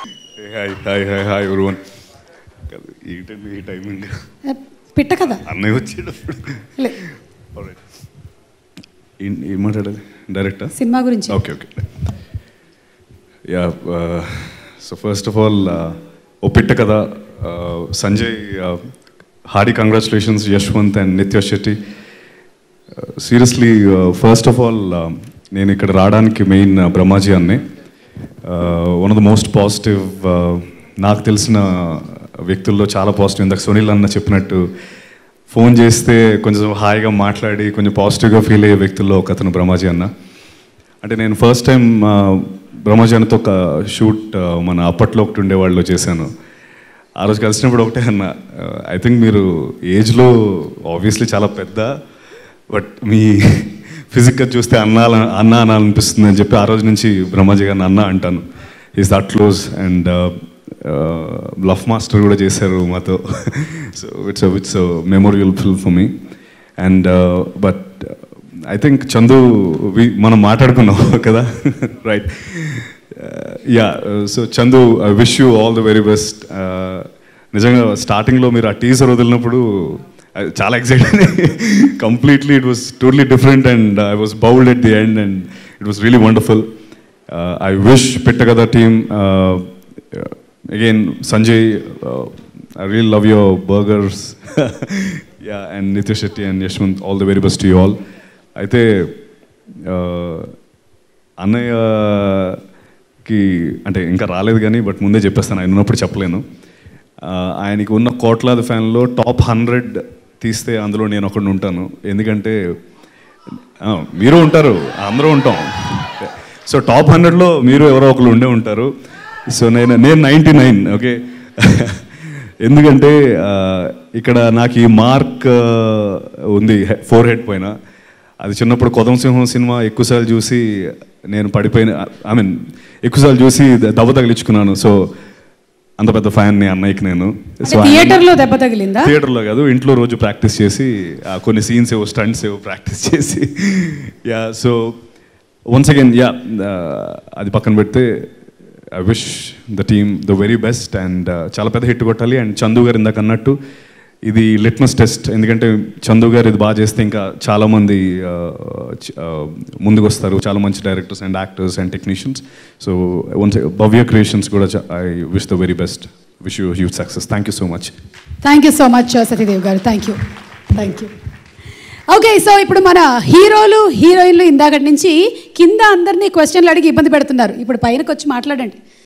Hi hi hi hi everyone ఏంటండి ఈ timing ఏ, పిట్ట కదా అన్నయ్య వచ్చేటప్పుడు లే, Alright. ఏం- ఏం మాట్లాడాలి డైరెక్టా సినిమా గురించి okay okay yeah so first of all ఓ పిట్ట కదా సంజయ్ హార్డీ congratulations Yashwant and Nitya Shetty seriously first of all నేను ఇక్కడ రావడానికి మెయిన్ బ్రహ్మాజీ అన్నే one of the most positive నాకు తెలిసిన వ్యక్తుల్లో చాలా పాజిటివ్ ఇందాక సునీల్ అన్న చెప్పినట్టు ఫోన్ చేస్తే కొంచెం హాయిగా మాట్లాడి కొంచెం పాజిటివ్గా ఫీల్ అయ్యే వ్యక్తుల్లో ఒక అతను బ్రహ్మాజీ అన్న అంటే నేను ఫస్ట్ టైం బ్రహ్మజాన్తో ఒక షూట్ మన అప్పట్లో ఒకటి ఉండేవాళ్ళు చేశాను ఆ రోజు కలిసినప్పుడు ఒకటే అన్న ఐ థింక్ మీరు ఏజ్లో ఆబ్వియస్లీ చాలా పెద్ద బట్ మీ ఫిజిక్గా చూస్తే అన్న అన్న అనాలనిపిస్తుంది అని చెప్పి ఆ రోజు నుంచి బ్రహ్మాజీ గారిని అన్న అంటాను is that close and bluff master కూడా చేశారు మాతో so it's it's memorial fill for me and but I think Chandu వి- మనం మాట్లాడుకున్నాం కదా right yeah so Chandu I wish you all the very best నిజంగా స్టార్టింగ్లో మీరు ఆ టీజర్ వదిలినప్పుడు I- చాలా excited completely it was totally different and I was bowled at the end and it was really wonderful I wish పెట్టగద team again Sanjay I real love your burgers yeah and Nitya Shetty and Yashwant all the very best you all అయితే uh, అన్నయ్యకి అంటే ఇంకా రాలేదు కానీ but ముందే చెప్పేస్తాను ఆయన ఉన్నప్పుడు చెప్పలేను Uh, ఆయనకి ఉన్న కోట్లాది ఫ్యాన్లో టాప్ హండ్రెడ్ తీస్తే అందులో నేను ఒకడిని ఉంటాను ఎందుకంటే ఆ, మీరు ఉంటారు అందరూ ఉంటాం సో టాప్ హండ్రెడ్లో మీరు ఎవరో ఒకరు ఉండే ఉంటారు సో నేను నేను నైంటీ నైన్ ఓకే ఎందుకంటే ఆ, ఇక్కడ నాకు ఈ మార్క్ ఆ, ఉంది ఫోర్ హెడ్ పైన అది చిన్నప్పుడు కొదం సింహం సినిమా ఎక్కువసార్లు చూసి నేను పడిపోయిన ఐ మీన్ ఎక్కువసార్లు చూసి దెబ్బ తగిలించుకున్నాను సో అంత పెద్ద ఫ్యాన్ని అన్నయ్యకి నేను సో ఆయన- థియేటర్ లో దెబ్బ తగిలిందా థియేటర్లో కాదు ఇంట్లో రోజు ప్రాక్టీస్ చేసి ఆ, కొన్ని సీన్స్ ఏవో స్టంట్స్ ఏవో ప్రాక్టీస్ చేసి yeah so once again yeah అది పక్కన పెడితే I wish the team the very best and చాలా పెద్ద హిట్ కొట్టాలి అండ్ చందు గారు ఇందాక అన్నట్టు ఇది లిట్మస్ టెస్ట్ ఎందుకంటే చందు గారు ఇది బాగా చేస్తే ఇంకా చాలామంది ముందుకు వస్తారు చాలా మంచి directors and actors and technicians so once Bhavya creations కూడా I wish the very best wish you huge success thank you so much thank you so much Satidev garu thank you thank you okay so ఇప్పుడు మన హీరోలు హీరోయిన్లు ఇందాకటి నుంచి కింద అందరినీ క్వశ్చన్లు అడిగి ఇబ్బంది పెడుతున్నారు ఇప్పుడు పైనకి వచ్చి మాట్లాడండి